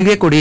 ಹೇಗೆ ಕೊಡಿ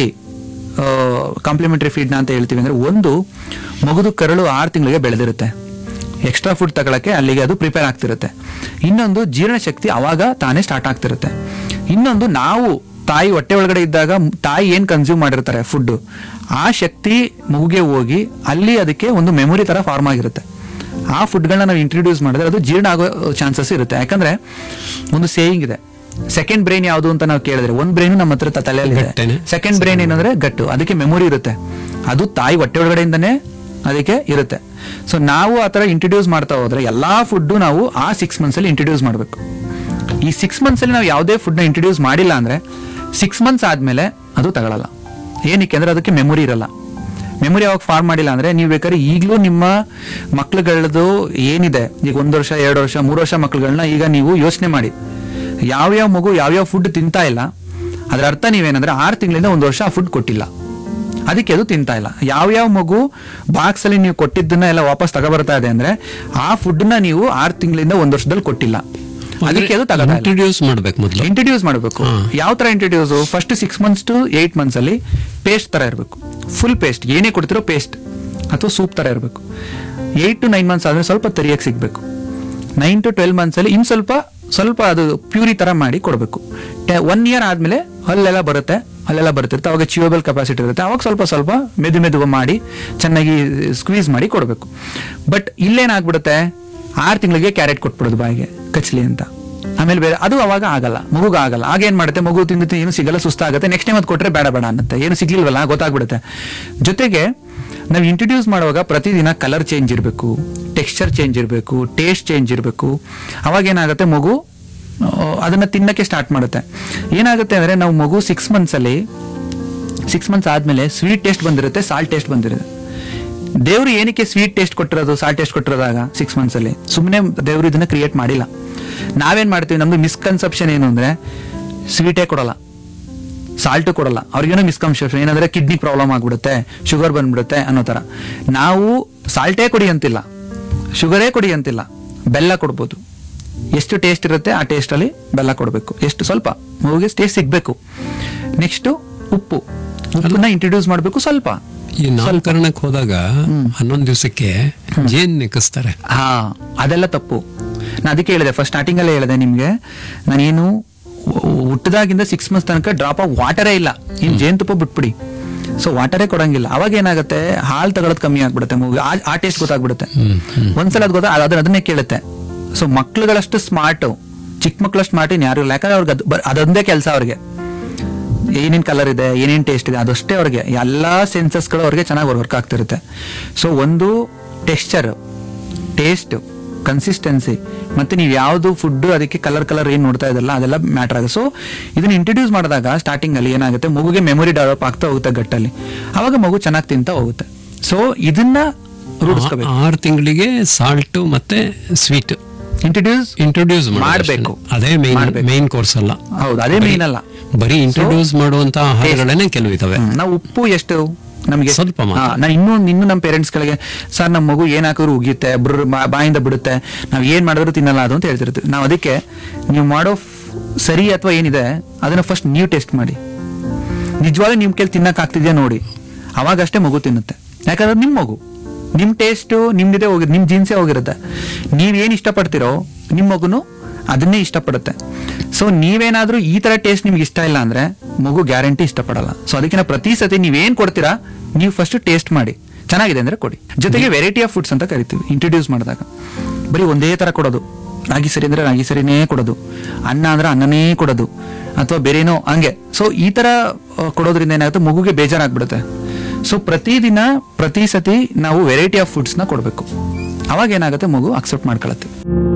ಕಾಂಪ್ಲಿಮೆಂಟರಿ ಫೀಡ್ನ ಅಂತ ಹೇಳ್ತೀವಿ ಅಂದ್ರೆ ಒಂದು ಮಗುದು ಕರಳು ಆರು ತಿಂಗಳಿಗೆ ಬೆಳೆದಿರುತ್ತೆ ಎಕ್ಸ್ಟ್ರಾ ಫುಡ್ ತಗೊಳಕ್ಕೆ ಅಲ್ಲಿಗೆ ಅದು ಪ್ರಿಪೇರ್ ಆಗ್ತಿರುತ್ತೆ ಇನ್ನೊಂದು ಜೀರ್ಣಶಕ್ತಿ ಅವಾಗ ತಾನೇ ಸ್ಟಾರ್ಟ್ ಆಗ್ತಿರುತ್ತೆ ಇನ್ನೊಂದು ನಾವು ತಾಯಿ ಹೊಟ್ಟೆ ಒಳಗಡೆ ಇದ್ದಾಗ ಮ್- ತಾಯಿ ಏನ್ ಕನ್ಸ್ಯೂಮ್ ಮಾಡಿರ್ತಾರೆ ಫುಡ್ ಆ ಶಕ್ತಿ ಮಗುಗೆ ಹೋಗಿ ಅಲ್ಲಿ ಅದಕ್ಕೆ ಒಂದು ಮೆಮೊರಿ ತರ ಫಾರ್ಮ್ ಆಗಿರುತ್ತೆ ಆ ಫುಡ್ಗಳನ್ನ ನಾವು ಇಂಟ್ರೊಡ್ಯೂಸ್ ಮಾಡಿದ್ರೆ ಅದು ಜೀರ್ಣ ಆಗೋ ಚಾನ್ಸಸ್ ಇರುತ್ತೆ ಯಾಕಂದ್ರೆ ಒಂದು ಸೇಯಿಂಗ್ ಇದೆ ಸೆಕೆಂಡ್ ಬ್ರೈನ್ ಯಾವುದು ಅಂತ ನಾವು ಕೇಳಿದ್ರೆ ಒಂದ್ ಬ್ರೈನ್ ನಮ್ಮ ಹತ್ರ ತ- ತಲೆಯಲ್ಲಿ ಗಟ್ಟೆನೆ. ಸೆಕೆಂಡ್ ಬ್ರೈನ್ ಏನಂದ್ರೆ ಗಟ್ಟು ಅದಕ್ಕೆ ಮೆಮೊರಿ ಇರುತ್ತೆ ಅದು ತಾಯಿ ಹೊಟ್ಟೆ ಒಳಗಡೆಯಿಂದನೇ ಅದಕ್ಕೆ ಇರುತ್ತೆ ಸೊ ನಾವು ಆ ತರ ಇಂಟ್ರೊಡ್ಯೂಸ್ ಮಾಡ್ತಾ ಹೋದ್ರೆ ಎಲ್ಲಾ ಫುಡ್ ನಾವು ಆ ಸಿಕ್ಸ್ ಮಂತ್ಸ್ ಅಲ್ಲಿ ಇಂಟ್ರೊಡ್ಯೂಸ್ ಮಾಡಬೇಕು ಈ ಸಿಕ್ಸ್ ಮಂತ್ಸ್ ಅಲ್ಲಿ ನಾವು ಯಾವುದೇ ಫುಡ್ ನ ಇಂಟ್ರೊಡ್ಯೂಸ್ ಮಾಡಿಲ್ಲ ಅಂದ್ರೆ ಸಿಕ್ಸ್ ಮಂತ್ಸ್ ಆದ್ಮೇಲೆ ಅದು ತಗೊಳಲ್ಲ ಏನಕ್ಕೆ ಅಂದ್ರೆ ಅದಕ್ಕೆ ಮೆಮೊರಿ ಇರಲ್ಲ ಮೆಮೊರಿ ಯಾವಾಗ ಫಾರ್ಮ್ ಮಾಡಿಲ್ಲ ಅಂದ್ರೆ ನೀವು ಬೇಕಾದ್ರೆ ಈಗಲೂ ನಿಮ್ಮ ಮಕ್ಳುಗಳದ್ದು ಏನಿದೆ ಈಗ ಒಂದು ವರ್ಷ ಎರಡು ವರ್ಷ ಮೂರು ವರ್ಷ ಮಕ್ಳುಗಳನ್ನ ಈಗ ನೀವು ಯೋಚನೆ ಮಾಡಿ ಯಾವ್ಯಾವ ಮಗು ಯಾವ್ಯಾವ ಫುಡ್ ತಿಂತಾ ಇಲ್ಲ ಅದರ ಅರ್ಥ ನೀವೇನಂದ್ರೆ ಆರು ತಿಂಗಳಿಂದ ಒಂದು ವರ್ಷ ಆ ಫುಡ್ ಕೊಟ್ಟಿಲ್ಲ ಅದಕ್ಕೆ ಅದು ತಿಂತಾ ಇಲ್ಲ ಯಾವ್ಯಾವ ಮಗು ಬಾಕ್ಸ್ ಅಲ್ಲಿ ನೀವು ಕೊಟ್ಟಿದ್ದನ್ನ ಎಲ್ಲ ವಾಪಸ್ ತಗೊಬರ್ತಾ ಇದೆ ಅಂದ್ರೆ ಆ ಫುಡ್ ನ ನೀವು ಆರು ತಿಂಗಳಿಂದ ಒಂದು ವರ್ಷದಲ್ಲಿ ಕೊಟ್ಟಿಲ್ಲ ಅದಕ್ಕೆ ಅದು ತಗೋತಾ ಇಲ್ಲ ಇಂಟ್ರೊಡ್ಯೂಸ್ ಮಾಡ್ಬೇಕು ಮೊದಲು ಇಂಟ್ರೊಡ್ಯೂಸ್ ಮಾಡಬೇಕು ಯಾವ ತರ introduce first six months to eight months ಅಲ್ಲಿ ಪೇಸ್ಟ್ ತರ ಇರಬೇಕು ಫುಲ್ ಪೇಸ್ಟ್ ಏನೇ ಕೊಡ್ತಿರೋ ಪೇಸ್ಟ್ ಅಥವಾ ಸೂಪ್ ತರ ಇರಬೇಕು ಏಟ್ ಟು ನೈನ್ ಮಂತ್ಸ್ ಆದ್ರೆ ಸ್ವಲ್ಪ ತರಿಯಕ್ಕೆ ಸಿಗ್ಬೇಕು ನೈನ್ ಟು ಟ್ವೆಲ್ ಮಂತ್ಸ್ ಅಲ್ಲಿ ಇನ್ ಸ್ವಲ್ಪ ಸ್ವಲ್ಪ ಅದು ಪ್ಯೂರಿ ತರ ಮಾಡಿ ಕೊಡಬೇಕು ಒನ್ ಇಯರ್ ಆದ್ಮೇಲೆ ಅಲ್ಲೆಲ್ಲ ಬರುತ್ತೆ ಅಲ್ಲೆಲ್ಲ ಬರ್ತಿರುತ್ತೆ ಅವಾಗ ಚಿಯೋಬಲ್ ಕೆಪಾಸಿಟಿ ಇರುತ್ತೆ ಅವಾಗ ಸ್ವಲ್ಪ ಸ್ವಲ್ಪ ಮೆದು ಮೆದು ಮಾಡಿ ಚೆನ್ನಾಗಿ ಸ್ಕ್ವೀಸ್ ಮಾಡಿ ಕೊಡಬೇಕು ಬಟ್ ಇಲ್ಲೇನಾಗ್ಬಿಡುತ್ತೆ ಆರು ತಿಂಗಳಿಗೆ ಕ್ಯಾರೆಟ್ ಕೊಟ್ಬಿಡೋದು ಬಾಯಿಗೆ ಕಚ್ಲಿ ಅಂತ ಆಮೇಲೆ ಬೇರೆ ಅದು ಅವಾಗ ಆಗಲ್ಲ ಮಗುಗ ಆಗಲ್ಲ ಆಗ ಏನ್ ಮಾಡುತ್ತೆ ಮಗು ತಿಂದು ತಿಂದು ಏನು ಸಿಗಲ್ಲ ಸುಸ್ತಾಗುತ್ತೆ ನೆಕ್ಸ್ಟ್ ಟೈಮ್ ಅದು ಕೊಟ್ರೆ ಬೇಡ ಬೇಡ ಅನ್ನತ್ತೆ ಏನು ಸಿಗ್ಲಿಲ್ವಲ್ಲ ಗೊತ್ತಾಗ್ಬಿಡುತ್ತೆ ಜೊತೆಗೆ ನಾವು ಇಂಟ್ರೊಡ್ಯೂಸ್ ಮಾಡುವಾಗ ಪ್ರತಿದಿನ ಕಲರ್ ಚೇಂಜ್ ಇರಬೇಕು ಟೆಕ್ಸ್ಚರ್ ಚೇಂಜ್ ಇರಬೇಕು ಟೇಸ್ಟ್ ಚೇಂಜ್ ಇರಬೇಕು ಅವಾಗ ಏನಾಗುತ್ತೆ ಮಗು ಆ, ಅದನ್ನ ತಿನ್ನಕ್ಕೆ ಸ್ಟಾರ್ಟ್ ಮಾಡುತ್ತೆ ಏನಾಗುತ್ತೆ ಅಂದ್ರೆ ನಾವು ಮಗು ಸಿಕ್ಸ್ ಮಂತ್ಸ್ ಅಲ್ಲಿ ಸಿಕ್ಸ್ ಮಂತ್ಸ್ ಆದ್ಮೇಲೆ ಸ್ವೀಟ್ ಟೇಸ್ಟ್ ಬಂದಿರುತ್ತೆ ಸಾಲ್ಟ್ ಟೇಸ್ಟ್ ಬಂದಿರುತ್ತೆ ದೇವ್ರು ಏನಕ್ಕೆ ಸ್ವೀಟ್ ಟೇಸ್ಟ್ ಕೊಟ್ಟಿರೋದು ಸಾಲ್ಟ್ ಟೇಸ್ಟ್ ಕೊಟ್ಟಿರೋದಾಗ ಸಿಕ್ಸ್ ಮಂತ್ಸ್ ಅಲ್ಲಿ ಸುಮ್ಮನೆ ದೇವ್ರು ಇದನ್ನ ಕ್ರಿಯೇಟ್ ಮಾಡಿಲ್ಲ ನಾವೇನ್ ಮಾಡ್ತೀವಿ ನಮ್ದು ಮಿಸ್ಕನ್ಸೆಪ್ಷನ್ ಏನು ಅಂದ್ರೆ ಸ್ವೀಟೇ ಕೊಡಲ್ಲ ಸಾಲ್ಟ್ ಕೊಡಲ್ಲ ಅವ್ರಿಗೇನೋ ಮಿಸ್ಕನ್ಸೆಪ್ಷನ್ ಏನಂದ್ರೆ ಕಿಡ್ನಿ ಪ್ರಾಬ್ಲಮ್ ಆಗ್ಬಿಡುತ್ತೆ ಶುಗರ್ ಬಂದ್ಬಿಡುತ್ತೆ ಅನ್ನೋ ತರ ನಾವು ಸಾಲ್ಟೇ ಕೊಡಿ ಅಂತಿಲ್ಲ ಶುಗರೇ ಕೊಡಿ ಅಂತಿಲ್ಲ ಬೆಲ್ಲ ಕೊಡ್ಬೋದು ಎಷ್ಟು ಟೇಸ್ಟ್ ಇರುತ್ತೆ ಆ ಟೇಸ್ಟ್ ಅಲ್ಲಿ ಬೆಲ್ಲ ಕೊಡಬೇಕು ಎಷ್ಟು ಸ್ವಲ್ಪ ಮಗುಗೆ ಟೇಸ್ಟ್ ಸಿಗ್ಬೇಕು ನೆಕ್ಸ್ಟ್ ಉಪ್ಪು ಉಪ್ಪನ್ನ ಇಂಟ್ರೊಡ್ಯೂಸ್ ಮಾಡಬೇಕು ಸ್ವಲ್ಪ ಈ ನಾಮಕರಣಕ್ಕೆ ಹೋದಾಗ ಹನ್ನೊಂದು ದಿವಸಕ್ಕೆ ಜೇನ್ ನೆಕ್ಕಿಸ್ತಾರೆ ಹಾ ಅದೆಲ್ಲ ತಪ್ಪು ನಾ ಅದಕ್ಕೆ ಹೇಳಿದೆ ಫಸ್ಟ್ ಸ್ಟಾರ್ಟಿಂಗ್ ಅಲ್ಲೇ ಹೇಳಿದೆ ನಿಮ್ಗೆ ನಾನೇನು ಹುಟ್ಟದಾಗಿಂದ ಸಿಕ್ಸ್ ಮಂತ್ಸ್ ತನಕ ಡ್ರಾಪ್ ಆಫ್ ವಾಟರೇ ಇಲ್ಲ ಇನ್ ಜೇನುತುಪ್ಪ ಬಿಟ್ಬಿಡಿ ಸೊ ವಾಟರೇ ಕೊಡಂಗಿಲ್ಲ ಅವಾಗ ಏನಾಗುತ್ತೆ ಹಾಲು ತಗೊಳೋದು ಕಮ್ಮಿ ಆಗ್ಬಿಡುತ್ತೆ ಮಗು ಆ- ಆ ಟೇಸ್ಟ್ ಗೊತ್ತಾಗ್ಬಿಡುತ್ತೆ ಒಂದ್ಸಲ ಅದು ಗೊತ್ತಾ ಅದು ಅದನ್ನೇ ಕೇಳುತ್ತೆ ಸೊ ಮಕ್ಳುಗಳಷ್ಟು ಸ್ಮಾರ್ಟ್ ಚಿಕ್ಕ ಮಕ್ಳಷ್ಟು ಸ್ಮಾರ್ಟ್ ಇನ್ ಯಾರು ಇಲ್ಲ ಯಾಕಂದ್ರೆ ಅವ್ರಿಗೆ ಅದು ಬ- ಅದೊಂದೇ ಕೆಲಸ ಅವ್ರಿಗೆ ಏನೇನ್ ಕಲರ್ ಇದೆ ಏನೇನ್ ಟೇಸ್ಟ್ ಇದೆ ಅದಷ್ಟೇ ಅವ್ರಿಗೆ ಎಲ್ಲಾ ಸೆನ್ಸಸ್ಗಳು ಅವ್ರಿಗೆ ಚೆನ್ನಾಗಿ ವರ್ಕ್ ಆಗ್ತಿರುತ್ತೆ ಸೊ ಒಂದು ಟೆಕ್ಸ್ಚರ್ ಟೇಸ್ಟ್ ಕನ್ಸಿಸ್ಟೆನ್ಸಿ ಮತ್ತೆ ನೀವು ಯಾವ್ದು ಫುಡ್ ಅದಕ್ಕೆ ಕಲರ್ ಕಲರ್ ಏನ್ ನೋಡ್ತಾ ಇದಲ್ಲ ಅದೆಲ್ಲ ಮ್ಯಾಟರ್ ಆಗುತ್ತೆ ಸೊ ಇದನ್ನ ಇಂಟ್ರೊಡ್ಯೂಸ್ ಮಾಡಿದಾಗ ಸ್ಟಾರ್ಟಿಂಗ್ ಅಲ್ಲಿ ಏನಾಗುತ್ತೆ ಮಗುಗೆ ಮೆಮೊರಿ ಡೆವಲಪ್ ಆಗ್ತಾ ಹೋಗುತ್ತೆ ಗಟ್ಟಲ್ಲಿ ಅವಾಗ ಮಗು ಚೆನ್ನಾಗಿ ತಿಂತಾ ಹೋಗುತ್ತೆ ಸೊ ಇದನ್ನ ರೂಢಿಸ್ಕೋಬೇಕು ಆರು ತಿಂಗಳಿಗೆ ಸಾಲ್ಟ್ ಮತ್ತೆ ಸ್ವೀಟ್ ಇಂಟ್ರೊಡ್ಯೂಸ್ ಇಂಟ್ರೊಡ್ಯೂಸ್ ಮಾಡ್ಬೇಕು. ಅದೇ ಮೈನ್ ಮಾಡ್ಬೇಕು. ಮೈನ್ ಕೋರ್ಸ್ ಅಲ್ಲ ಹೌದು ಅದೇ ಮೇನ್ ಅಲ್ಲ ಬರೀ ಇಂಟ್ರೊಡ್ಯೂಸ್ ಮಾಡುವಂತ ಆಹಾರಗಳನ್ನೇ ಕೆಲವು ಇದಾವೆ ಹ್ಮ್. ನಾವು ಉಪ್ಪು ಎಷ್ಟು ನಮಗೆ ಸ್ವಲ್ಪ ಮಾತ್ರ. ನಾನು ಇನ್ನೂ ಇನ್ನು ನಮ್ಮ ಪೇರೆಂಟ್ಸ್ ಗಳಿಗೆ ಸರ್ ನಮ್ಮ ಮಗು ಏನ್ ಹಾಕಿದ್ರು ಉಗಿಯುತ್ತೆ ಬ್ರ ಬಾ- ಬಾಯಿಂದ ಬಿಡುತ್ತೆ ನಾವ್ ಏನ್ ಮಾಡಿದ್ರು ತಿನ್ನಲ್ಲ ಅದು ಅಂತ ಹೇಳ್ತಿರ್ತೀವಿ ನಾವು ಅದಕ್ಕೆ ನೀವು ಮಾಡೋ ಫ್- ಸರಿ ಅಥವಾ ಏನಿದೆ ಅದನ್ನ ಫಸ್ಟ್ ನೀವು ಟೆಸ್ಟ್ ಮಾಡಿ ನಿಜವಾಗ್ಲೂ ನಿಮ್ ಕೈಲಿ ತಿನ್ನಕ್ ಆಗ್ತಿದ್ಯಾ ನೋಡಿ ಅವಾಗಷ್ಟೇ ಮಗು ತಿನ್ನುತ್ತೆ ಯಾಕಂದ್ರೆ ನಿಮ್ ಮಗು ನಿಮ್ ಟೇಸ್ಟ್ ನಿಮ್ದಿದೆ ಹೋಗಿ ನಿಮ್ ಜೀನ್ಸೇ ಹೋಗಿರುತ್ತೆ ನೀವ್ ಏನ್ ಇಷ್ಟಪಡ್ತಿರೋ ನಿಮ್ ಮಗುನು ಅದನ್ನೇ ಇಷ್ಟಪಡುತ್ತೆ ಸೊ ನೀವೇನಾದ್ರೂ ಈ ತರ ಟೇಸ್ಟ್ ನಿಮ್ಗೆ ಇಷ್ಟ ಇಲ್ಲ ಅಂದ್ರೆ ಮಗು ಗ್ಯಾರಂಟಿ ಇಷ್ಟಪಡಲ್ಲ ಸೊ ಅದಕ್ಕೆ ನಾವು ಪ್ರತಿ ಸತಿ ನೀವೇನ್ ಕೊಡ್ತೀರಾ ನೀವು ಫಸ್ಟ್ ಟೇಸ್ಟ್ ಮಾಡಿ ಚೆನ್ನಾಗಿದೆ ಅಂದ್ರೆ ಕೊಡಿ ಜೊತೆಗೆ ವೆರೈಟಿ ಆಫ್ ಫುಡ್ಸ್ ಅಂತ ಕರಿತೀವಿ ಇಂಟ್ರೊಡ್ಯೂಸ್ ಮಾಡಿದಾಗ ಬರೀ ಒಂದೇ ತರ ಕೊಡೋದು ರಾಗಿ ಸರಿ ಅಂದ್ರೆ ರಾಗಿ ಸರಿನೇ ಕೊಡೋದು ಅನ್ನ ಅಂದ್ರೆ ಅನ್ನನೇ ಕೊಡೋದು ಅಥವಾ ಬೇರೇನೋ ಹಂಗೆ ಸೊ ಈ ತರ ಆ, ಕೊಡೋದ್ರಿಂದ ಏನಾಗುತ್ತೆ ಮಗುಗೆ ಬೇಜಾರಾಗ್ಬಿಡುತ್ತೆ ಸೊ ಪ್ರತಿದಿನ ಪ್ರತಿ ಸತಿ ನಾವು ವೆರೈಟಿ ಆಫ್ ಫುಡ್ಸ್ ನ ಕೊಡಬೇಕು ಅವಾಗ ಏನಾಗುತ್ತೆ ಮಗು ಅಕ್ಸೆಪ್ಟ್ ಮಾಡ್ಕೊಳತ್ತೆ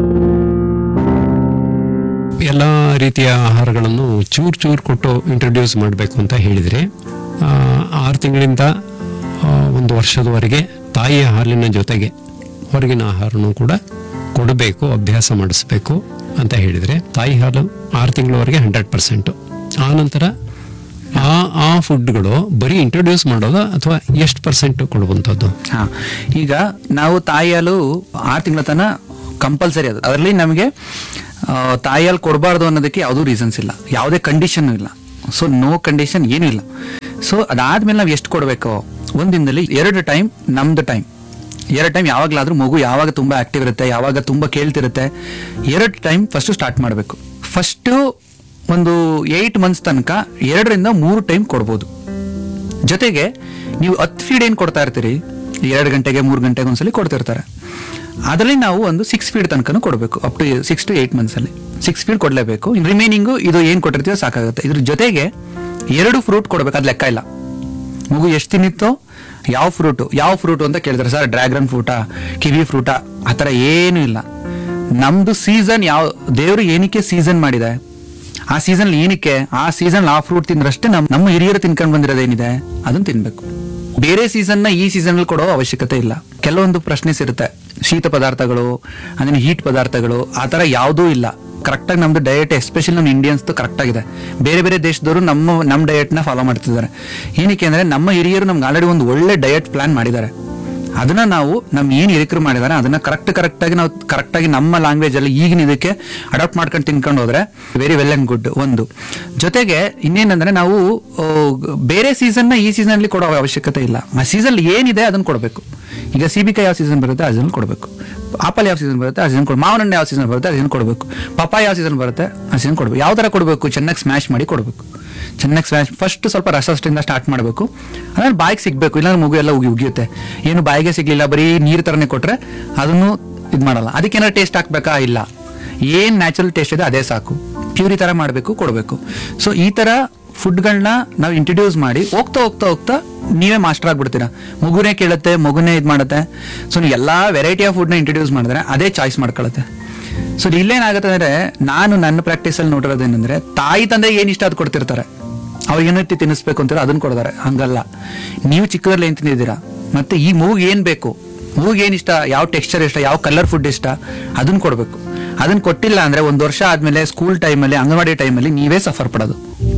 ಎಲ್ಲ ರೀತಿಯ ಆಹಾರಗಳನ್ನು ಚೂರ್ ಚೂರ್ ಕೊಟ್ಟು ಇಂಟ್ರೊಡ್ಯೂಸ್ ಮಾಡಬೇಕು ಅಂತ ಹೇಳಿದ್ರೆ ಆರು ತಿಂಗಳಿಂದ ಆ, ಒಂದು ವರ್ಷದವರೆಗೆ ತಾಯಿಯ ಹಾಲಿನ ಜೊತೆಗೆ ಹೊರಗಿನ ಆಹಾರನೂ ಕೂಡ ಕೊಡಬೇಕು ಅಭ್ಯಾಸ ಮಾಡಿಸ್ಬೇಕು ಅಂತ ಹೇಳಿದ್ರೆ ತಾಯಿ ಹಾಲು ಆರು ತಿಂಗಳವರೆಗೆ ಹಂಡ್ರೆಡ್ ಪರ್ಸೆಂಟು ಆ ನಂತರ ಆ ಆ ಫುಡ್ಗಳು ಬರೀ ಇಂಟ್ರೊಡ್ಯೂಸ್ ಮಾಡೋದು ಅಥವಾ ಎಷ್ಟು ಪರ್ಸೆಂಟ್ ಕೊಡುವಂಥದ್ದು ಹಾ ಈಗ ನಾವು ತಾಯಿ ಹಾಲು ಆರು ತಿಂಗಳ ತನ ಕಂಪಲ್ಸರಿ ಅದು ಅದರಲ್ಲಿ ನಮಗೆ ಆ, ತಾಯಿ ಹಾಲು ಕೊಡಬಾರ್ದು ಅನ್ನೋದಕ್ಕೆ ಯಾವುದೂ ರೀಸನ್ಸ್ ಇಲ್ಲ ಯಾವುದೇ ಕಂಡೀಷನ್ ಇಲ್ಲ ಸೊ ನೋ ಕಂಡೀಷನ್ ಏನೂ ಇಲ್ಲ ಸೊ ಅದಾದ್ಮೇಲೆ ನಾವು ಎಷ್ಟು ಕೊಡಬೇಕು ಒಂದಿನದಲ್ಲಿ ಎರಡು ಟೈಮ್ ನಮ್ದು ಟೈಮ್ ಎರಡು ಟೈಮ್ ಯಾವಾಗಲಾದ್ರೂ ಮಗು ಯಾವಾಗ ತುಂಬಾ ಆಕ್ಟಿವ್ ಇರುತ್ತೆ ಯಾವಾಗ ತುಂಬಾ ಕೇಳ್ತಿರುತ್ತೆ ಎರಡು ಟೈಮ್ ಫಸ್ಟ್ ಸ್ಟಾರ್ಟ್ ಮಾಡಬೇಕು ಫಸ್ಟ್ ಒಂದು ಏಯ್ಟ್ ಮಂತ್ಸ್ ತನಕ ಎರಡರಿಂದ ಮೂರು ಟೈಮ್ ಕೊಡ್ಬೋದು ಜೊತೆಗೆ ನೀವು ಹತ್ತು ಫೀಡ್ ಏನು ಕೊಡ್ತಾ ಇರ್ತೀರಿ ಎರಡು ಗಂಟೆಗೆ ಮೂರು ಗಂಟೆಗೆ ಒಂದ್ಸಲಿ ಕೊಡ್ತಿರ್ತಾರೆ ಅದರಲ್ಲಿ ನಾವು ಒಂದು ಸಿಕ್ಸ್ ಫೀಡ್ ತನಕನೂ ಕೊಡಬೇಕು up to six to eight ಮಂತ್ಸಲ್ಲಿ ಸಿಕ್ಸ್ ಫೀಡ್ ಕೊಡಲೇಬೇಕು ಇನ್ನು ರಿಮೈನಿಂಗು ಇದು ಏನು ಕೊಟ್ಟಿರ್ತೀವೋ ಸಾಕಾಗುತ್ತೆ ಇದ್ರ ಜೊತೆಗೆ ಎರಡು ಫ್ರೂಟ್ ಕೊಡಬೇಕು ಅದು ಲೆಕ್ಕ ಇಲ್ಲ ಮಗು ಎಷ್ಟು ತಿನ್ನಿತ್ತೋ ಯಾವ ಫ್ರೂಟು ಯಾವ ಫ್ರೂಟು ಅಂತ ಕೇಳ್ತಾರೆ ಸರ್ ಡ್ರ್ಯಾಗನ್ ಫ್ರೂಟಾ ಕಿವಿ ಫ್ರೂಟಾ ಆ ಥರ ಏನೂ ಇಲ್ಲ ನಮ್ದು ಸೀಸನ್ ಯಾವ ದೇವರು ಏನಕ್ಕೆ ಸೀಸನ್ ಮಾಡಿದೆ ಆ ಸೀಸನ್ ಏನಕ್ಕೆ ಆ ಸೀಸನ್ ಆ ಫ್ರೂಟ್ ತಿಂದ್ರಷ್ಟೇ ನಮ್ ನಮ್ಮ ಹಿರಿಯರು ತಿನ್ಕೊಂಡು ಬಂದಿರೋದೇನಿದೆ ಅದನ್ನ ತಿನ್ಬೇಕು ಬೇರೆ ಸೀಸನ್ನ ಈ ಸೀಸನ್ ಅಲ್ಲಿ ಕೊಡೋ ಅವಶ್ಯಕತೆ ಇಲ್ಲ ಕೆಲವೊಂದು ಪ್ರಶ್ನೆಸ್ ಇರುತ್ತೆ ಶೀತ ಪದಾರ್ಥಗಳು ಅಂದ್ರೆ ಹೀಟ್ ಪದಾರ್ಥಗಳು ಆ ತರ ಯಾವುದೂ ಇಲ್ಲ ಕರೆಕ್ಟಾಗಿ ನಮ್ದು ಡಯಟ್ ಎಸ್ಪೆಷಲಿ ನಮ್ಮ ಇಂಡಿಯನ್ಸ್ ಕರೆಕ್ಟ್ ಆಗಿದೆ ಬೇರೆ ಬೇರೆ ದೇಶದವರು ನಮ್ಮ ನಮ್ಮ ಡಯಟ್ ನ ಫಾಲೋ ಮಾಡ್ತಿದ್ದಾರೆ ಏನಕ್ಕೆ ಅಂದ್ರೆ ನಮ್ಮ ಹಿರಿಯರು ನಮ್ಗೆ ಆಲ್ರೆಡಿ ಒಂದು ಒಳ್ಳೆ ಡಯಟ್ ಪ್ಲಾನ್ ಮಾಡಿದ್ದಾರೆ ಅದನ್ನ ನಾವು ನಮ್ಮ ಏನು ಹಿರಿಕರು ಮಾಡಿದಾರೆ ಅದನ್ನ ಕರೆಕ್ಟ್ ಕರೆಕ್ಟ್ ಆಗಿ ನಾವು ಕರೆಕ್ಟ್ ಆಗಿ ನಮ್ಮ ಲ್ಯಾಂಗ್ವೇಜ್ ಅಲ್ಲಿ ಈಗಿನ ಇದಕ್ಕೆ ಅಡಾಪ್ಟ್ ಮಾಡ್ಕೊಂಡು ತಿನ್ಕೊಂಡು ಹೋದ್ರೆ ವೆರಿ ವೆಲ್ ಅಂಡ್ ಗುಡ್ ಒಂದು ಜೊತೆಗೆ ಇನ್ನೇನಂದ್ರೆ ನಾವು ಆ, ಬೇರೆ ಸೀಸನ್ ನ ಈ ಸೀಸನ್ ಅಲ್ಲಿ ಕೊಡೋ ಅವಶ್ಯಕತೆ ಇಲ್ಲ ಆ ಸೀಸನ್ ಏನಿದೆ ಅದನ್ನ ಕೊಡಬೇಕು ಈಗ ಸೀಬಿಕಾಯಿ ಯಾವ ಸೀಸನ್ ಬರುತ್ತೆ ಆ ಸೀಸನ್ ಕೊಡಬೇಕು ಆಪಲ್ ಯಾವ ಸೀಸನ್ ಬರುತ್ತೆ ಆ ಸೀಸನ್ ಕೊಡ ಮಾವಿನ ಹಣ್ಣು ಯಾವ ಸೀಸನ್ ಬರುತ್ತೆ ಆ ಸೀಸನ್ ಕೊಡಬೇಕು ಪಪ್ಪಾಯ ಯಾವ ಸೀಸನ್ ಬರುತ್ತೆ ಆ ಸೀಸನ್ ಕೊಡಬೇಕು ಯಾವ ತರ ಕೊಡಬೇಕು ಚೆನ್ನಾಗಿ ಸ್ಮ್ಯಾಶ್ ಮಾಡಿ ಕೊಡಬೇಕು ಚೆನ್ನಾಗಿ ಸ್ಮ್ಯಾಶ್ ಫಸ್ಟ್ ಸ್ವಲ್ಪ ರಸಷ್ಟಿಂದ ಸ್ಟಾರ್ಟ್ ಮಾಡಬೇಕು ಆಮೇಲೆ ಬಾಯಿಗೆ ಸಿಗ್ಬೇಕು ಇಲ್ಲಾಂದ್ರೆ ಮಗು ಎಲ್ಲ ಉಗಿ ಉಗಿಯುತ್ತೆ ಏನು ಬಾಯಿಗೆ ಸಿಗ್ಲಿಲ್ಲ ಬರೀ ನೀರು ತರನೇ ಕೊಟ್ರೆ ಅದನ್ನು ಇದು ಮಾಡಲ್ಲ ಅದಕ್ಕೇನಾದ್ರು ಟೇಸ್ಟ್ ಹಾಕ್ಬೇಕಾ ಇಲ್ಲ ಏನ್ ನ್ಯಾಚುರಲ್ ಟೇಸ್ಟ್ ಇದೆ ಅದೇ ಸಾಕು ಪ್ಯೂರಿ ತರ ಮಾಡಬೇಕು ಕೊಡಬೇಕು ಸೊ ಈ ತರ ಫುಡ್ಗಳನ್ನ ನಾವು ಇಂಟ್ರಡ್ಯೂಸ್ ಮಾಡಿ ಹೋಗ್ತಾ ಹೋಗ್ತಾ ಹೋಗ್ತಾ ನೀವೇ ಮಾಸ್ಟರ್ ಆಗ್ಬಿಡ್ತೀರಾ ಮಗುನೇ ಕೇಳುತ್ತೆ ಮಗುನೇ ಇದು ಮಾಡುತ್ತೆ ಸೊ ನೀವು ಎಲ್ಲಾ ವೆರೈಟಿ ಆಫ್ ಫುಡ್ನ ಇಂಟ್ರಡ್ಯೂಸ್ ಮಾಡಿದ್ರೆ ಅದೇ ಚಾಯ್ಸ್ ಮಾಡ್ಕೊಳ್ಳುತ್ತೆ ಸೊ ಇಲ್ಲೇನಾಗುತ್ತೆ ಅಂದ್ರೆ ನಾನು ನನ್ನ ಪ್ರಾಕ್ಟೀಸ್ ಅಲ್ಲಿ ನೋಡಿರೋದೇನಂದ್ರೆ ತಾಯಿ ತಂದೆ ಏನ್ ಇಷ್ಟ ಅದು ಕೊಡ್ತಿರ್ತಾರೆ ಅವ್ರಿಗೆ ಏನೋ ರೀತಿ ತಿನ್ನಿಸ್ಬೇಕು ಅಂತಾರೆ ಅದನ್ನ ಕೊಡ್ತಾರೆ ಹಂಗಲ್ಲ ನೀವು ಚಿಕ್ಕದ್ರಲ್ಲಿ ಏನ್ ತಿಂದಿದ್ದೀರಾ ಮತ್ತೆ ಈ ಮೂಗ್ ಏನ್ ಬೇಕು ಮೂಗ್ ಏನ್ ಇಷ್ಟ ಯಾವ ಟೆಕ್ಸ್ಚರ್ ಇಷ್ಟ ಯಾವ ಕಲರ್ ಫುಡ್ ಇಷ್ಟ ಅದನ್ನ ಕೊಡ್ಬೇಕು ಅದನ್ನ ಕೊಟ್ಟಿಲ್ಲ ಅಂದ್ರೆ ಒಂದ್ ವರ್ಷ ಆದ್ಮೇಲೆ ಸ್ಕೂಲ್ ಟೈಮಲ್ಲಿ ಅಂಗನವಾಡಿ ಟೈಮಲ್ಲಿ ನೀವೇ ಸಫರ್ ಪಡೋದು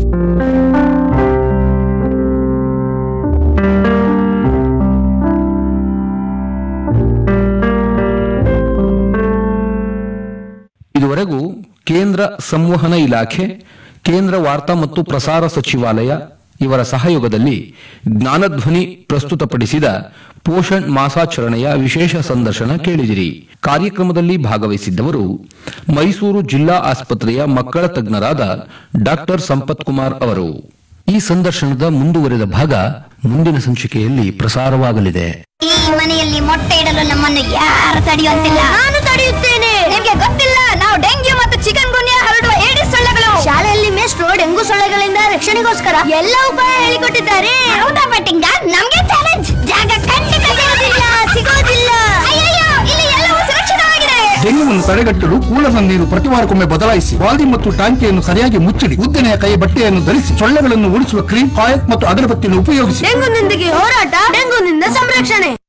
ಇದುವರೆಗೂ ಕೇಂದ್ರ ಸಂವಹನ ಇಲಾಖೆ ಕೇಂದ್ರ ವಾರ್ತಾ ಮತ್ತು ಪ್ರಸಾರ ಸಚಿವಾಲಯ ಇವರ ಸಹಯೋಗದಲ್ಲಿ ಜ್ಞಾನಧ್ವನಿ ಪ್ರಸ್ತುತಪಡಿಸಿದ ಪೋಷಣ್ ಮಾಸಾಚರಣೆಯ ವಿಶೇಷ ಸಂದರ್ಶನ ಕೇಳಿದಿರಿ ಕಾರ್ಯಕ್ರಮದಲ್ಲಿ ಭಾಗವಹಿಸಿದ್ದವರು ಮೈಸೂರು ಜಿಲ್ಲಾ ಆಸ್ಪತ್ರೆಯ ಮಕ್ಕಳ ತಜ್ಞರಾದ ಡಾಕ್ಟರ್ ಸಂಪತ್ ಕುಮಾರ್ ಅವರು ಈ ಸಂದರ್ಶನದ ಮುಂದುವರೆದ ಭಾಗ ಮುಂದಿನ ಸಂಚಿಕೆಯಲ್ಲಿ ಪ್ರಸಾರವಾಗಲಿದೆ ಈ ಮನೆಯಲ್ಲಿ ಮೊಟ್ಟೆ ಇಡಲು ನಮ್ಮನ್ನು ಯಾರು ತಡೆಯುವಂತಿಲ್ಲ ನಾನು ತಡೆಯುತ್ತೇನೆ ನಿಮ್ಗೆ ಗೊತ್ತಿಲ್ಲ ನಾವು ಡೆಂಗ್ಯೂ ಮತ್ತು ಚಿಕನ್ ಗುನ್ಯಾ ಹರಡುವ ಏಡಿಸ್ ಸೊಳ್ಳೆಗಳು ಶಾಲೆಯಲ್ಲಿ ಮೇಷ್ಟ್ರು ಡೆಂಗು ಸೊಳ್ಳೆಗಳಿಂದ ರಕ್ಷಣೆಗೋಸ್ಕರ ಎಲ್ಲ ಉಪಾಯ ಹೇಳಿಕೊಟ್ಟಿದ್ದಾರೆ ಹೌದಾ ಬಟ್ಟಿಂಗ ನಮ್ಗೆ ಚಾಲೆಂಜ್ ಜಾಗ ಖಂಡಿತ ಸಿಗೋದಿಲ್ಲ ಸಿಗೋದಿಲ್ಲ ಅಯ್ಯಯ್ಯೋ ಇಲ್ಲಿ ಎಲ್ಲವೂ ಸುರಕ್ಷಿತವಾಗಿದೆ ಡೆಂಗ್ಯೂವನ್ನು ತಡೆಗಟ್ಟಲು ಕೂಲರ್ನ ನೀರು ಪ್ರತಿ ವಾರಕ್ಕೊಮ್ಮೆ ಬದಲಾಯಿಸಿ ವಾಲ್ದಿ ಮತ್ತು ಟಾಂಕಿಯನ್ನು ಸರಿಯಾಗಿ ಮುಚ್ಚಿಡಿ ಉದ್ದನೆಯ ಕೈ ಬಟ್ಟೆಯನ್ನು ಧರಿಸಿ ಸೊಳ್ಳೆಗಳನ್ನು ಉಳಿಸುವ ಕ್ರೀಮ್ ಕಾಯಕ್ ಮತ್ತು ಅಗರಬತ್ತಿಯನ್ನು ಉಪಯೋಗಿಸಿ ಡೆಂಗುನೊಂದಿಗೆ ಹೋರಾಟ ಡೆಂಗುನಿಂದ ಸಂರಕ್ಷಣೆ